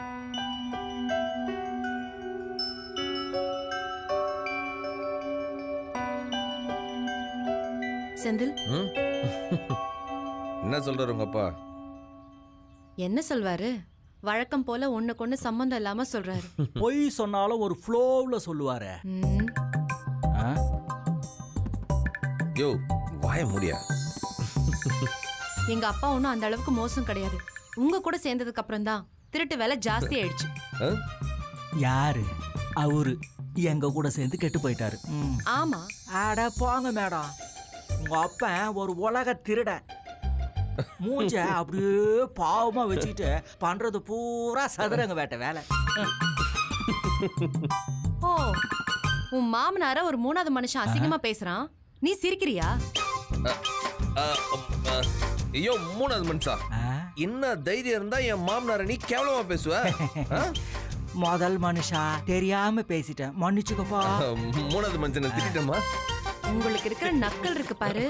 செந்தில் ம்? என்ன சொல்றாரு உங்க அப்பா என்ன சொல்வாரு வழக்கம் போல ஒண்ணுக்கு ஒண்ணு சம்மந்தம் இல்லாம சொல்றாரு பொய் சொன்னாலும் ஒரு ஃப்ளோவில் சொல்லுவாரே ம், ஆ? யோ வாய முடியா எங்க அப்பா ஒண்ணும் அந்த அளவுக்கு மோசம் கிடையாது உங்க கூட சேர்ந்ததுக்கு அப்புறம் தான் திருட்டு வேலை ஜாஸ்தி ஆயிடுச்சு யாரு அவரு எங்க கூட சேர்ந்து கெட்டு போயிட்டாரு ம். ஆமா அட போங்க மேடம் உங்க அப்பன் ஒரு உலக திருடன் மூஞ்ச அப்படியே பாவமா வச்சுக்கிட்டு பண்றது பூரா சதுரங்க வேட்டை வேலை ஓ உன் மாமனார ஒரு மூணாவது மனுஷன் அசிங்கமா பேசுறான் நீ சிரிக்கிறியா ஐயோ மூணாவது மனுஷா ஆ? என்ன தைரியம் இருந்தா என் மாமனார நீ கேவலமா பேசுவ ஆ? முதல் மனுஷா தெரியாம பேசிட்டேன் மன்னிச்சுக்கப்பா மூணாவது மனுஷனை திட்டமா உங்களுக்கு இருக்கிற நக்கல் இருக்கு பாரு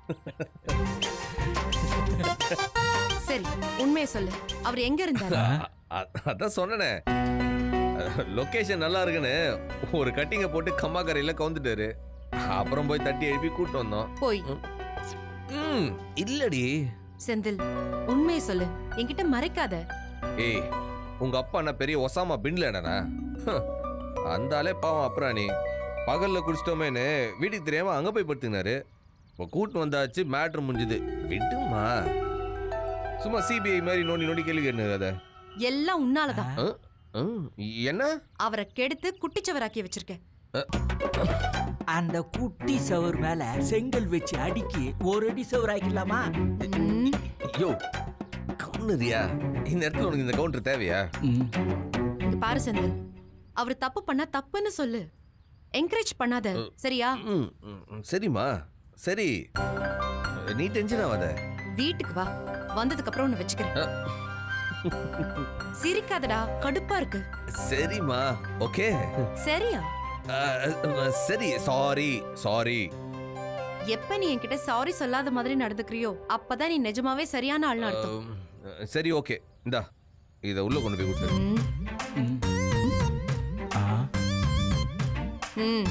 சரி உண்மையை சொல்லு அவர் எங்க இருந்தாரு அதான் சொன்னனே லொகேஷன் நல்லா இருக்குன்னு ஒரு கட்டிங்க போட்டு கம்மாக்கரையில கவுந்துட்டாரு அப்புறம் போய் தட்டி எழுப்பி கூட்டு வந்தோம் போய் ம் இல்லடி செந்தில் உண்மையை சொல்லு என்கிட்ட மறைக்காத ஏய் உங்க அப்பா என்ன பெரிய ஒசாமா பின்லேடனா அந்த ஆளே பாவம் அப்புறம் நீ பகல்ல குடிச்சிட்டோமேன்னு வீட்டுக்கு தெரியாம அங்க போய் படுத்துக்கினாரு இப்போ கூட்டு வந்தாச்சு மேட்ரு முடிஞ்சுது விடுமா சும்மா சிபிஐ மாதிரி நோண்டி நோண்டி கேள்வி கேட்டுங்க அதை எல்லாம் உன்னாலதான் என்ன அவரை கெடுத்து குட்டிச்சவராக்கி வச்சிருக்க அந்த குட்டி சவர் மேல செங்கல் வச்சு அடுக்கி ஒரு அடி சவர் ஆக்கிடலாமா ம், யோ கவுனரியா இந்த இடத்துல உனக்கு இந்த கவுண்டர் தேவையா இங்க பாரு செந்தில் அவர் தப்பு பண்ணா தப்புன்னு சொல்லு என்கரேஜ் பண்ணாத சரியா ம், ம், ம், சரிம்மா சரி நீ டென்ஷன் ஆகாத வீட்டுக்கு வா வந்ததுக்கு அப்புறம் உன்னை வச்சுக்கிறேன் சிரிக்காதடா கடுப்பா இருக்கு சரிம்மா ஓகே சரியா சரி சாரி சாரி எப்ப நீ என்கிட்ட சாரி சொல்லாத மாதிரி நடந்துக்கிறியோ அப்பதான் நீ நிஜமாவே சரியான ஆள்னு அர்த்தம் சரி ஓகே இந்தா இதை உள்ள கொண்டு போய் கொடுத்துரு ம், ஆ ம்.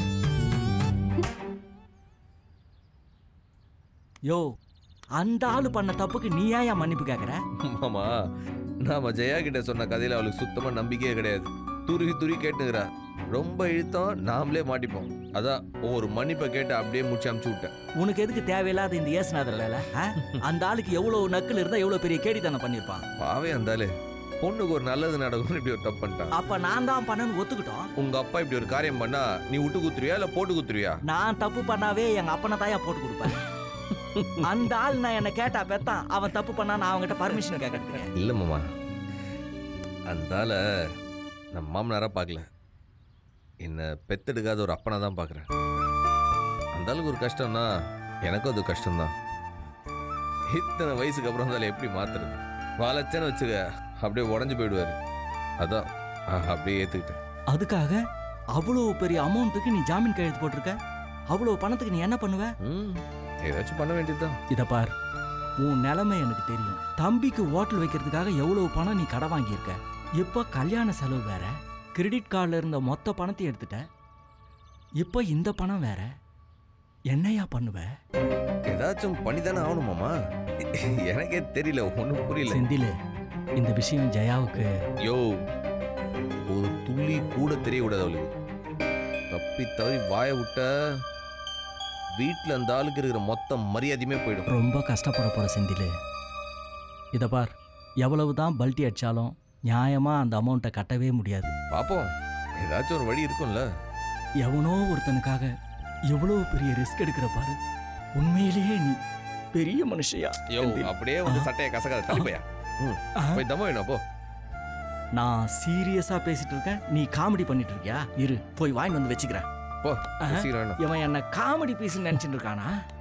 யோ அந்த ஆளு பண்ண தப்புக்கு நீ ஏன் மன்னிப்பு கேக்குற மாமா நாம ஜெயா கிட்ட சொன்ன கதையில அவளுக்கு சுத்தமா நம்பிக்கையே கிடையாது துருவி துருவி கேட்டுங்கிறா ரொம்ப இழுத்தம் நாமளே மாட்டிப்போம் அதான் ஒரு மன்னிப்பை கேட்டு அப்படியே முடிச்சு அமுச்சு விட்டேன் உனக்கு எதுக்கு தேவையில்லாத இந்த ஏசுநாதர் வேலை ஆ? அந்த ஆளுக்கு எவ்வளவு நக்கல் இருந்தா எவ்வளவு பெரிய கேடித்தனம் பண்ணிருப்பான் பாவே அந்தாலே பொண்ணுக்கு ஒரு நல்லது நடக்கும்னு இப்படி ஒரு தப்பு பண்ணிட்டான் அப்ப நான் தான் பண்ணேன்னு ஒத்துக்கிட்டோம் உங்க அப்பா இப்படி ஒரு காரியம் பண்ணா நீ விட்டு குத்துருவியா இல்ல போட்டு குத்துருவியா நான் தப்பு பண்ணாவே எங்க அப்பனை தாயா போட்டு கொடுப்பேன் அந்த ஆள் நான் என்ன கேட்டா பெத்தான் அவன் தப்பு பண்ணா நான் அவன்கிட்ட பர்மிஷன் கேட்கறதுக்கு இல்ல மாமா அந்தால நான் மாமனாரா பார்க்கல என்னை பெத்தெடுக்காத ஒரு அப்பனை தான் பார்க்குறேன் அந்த அளவுக்கு ஒரு கஷ்டம்னா எனக்கும் அது கஷ்டம்தான் இத்தனை வயசுக்கு அப்புறம் இருந்தாலும் எப்படி மாத்துறது வளச்சேன்னு வச்சுக்க அப்படியே உடஞ்சு போயிடுவாரு அதான் ஆ, அப்படியே ஏத்துக்கிட்டேன் அதுக்காக அவ்வளவு பெரிய அமௌண்ட்டுக்கு நீ ஜாமீன் கையெழுத்து போட்டிருக்க அவ்வளவு பணத்துக்கு நீ என்ன பண்ணுவ ம் ஏதாச்சும் பண்ண வேண்டியதுதான் இத பார் உன் நிலைமை எனக்கு தெரியும் தம்பிக்கு ஹோட்டல் வைக்கிறதுக்காக எவ்வளவு பணம் நீ கடை வாங்கியிருக்க இப்போ கல்யாண செலவு வேற கிரெடிட் கார்டில் இருந்த மொத்த பணத்தையும் எடுத்துட்ட இப்போ இந்த பணம் வேற என்னையா பண்ணுவ ஏதாச்சும் பண்ணி தானே ஆகணுமாமா எனக்கே தெரியல ஒன்றும் புரியல செந்தில் இந்த விஷயம் ஜெயாவுக்கு யோ ஒரு துளி கூட தெரியக்கூடாது அவளுக்கு தப்பி தவறி வாயை விட்ட வீட்டில் அந்த ஆளுக்கு இருக்கிற மொத்த மரியாதையுமே போயிடும் ரொம்ப கஷ்டப்பட போற செந்தில் இத பார் எவ்வளவு தான் பல்ட்டி அடிச்சாலும் நியாயமா அந்த அமௌண்ட்டை கட்டவே முடியாது பார்ப்போம் ஏதாச்சும் ஒரு வழி இருக்கும்ல எவனோ ஒருத்தனுக்காக எவ்வளவு பெரிய ரிஸ்க் எடுக்கிற பாரு உண்மையிலேயே நீ பெரிய மனுஷயா யோ செந்தில். அப்படியே வந்து சட்டையை கசக்காத தள்ளிப்பையா ம் ஆ, போய் தம்ம வேணும் போ நான் சீரியஸா பேசிட்டு இருக்கேன் நீ காமெடி பண்ணிட்டு இருக்கியா இரு போய் வாங்கி வந்து வச்சுக்கிறேன் போ ஆ. சீக்கிரம் வேணும் இவன் என்ன காமெடி பீஸ் நினைச்சிட்டு இருக்கானா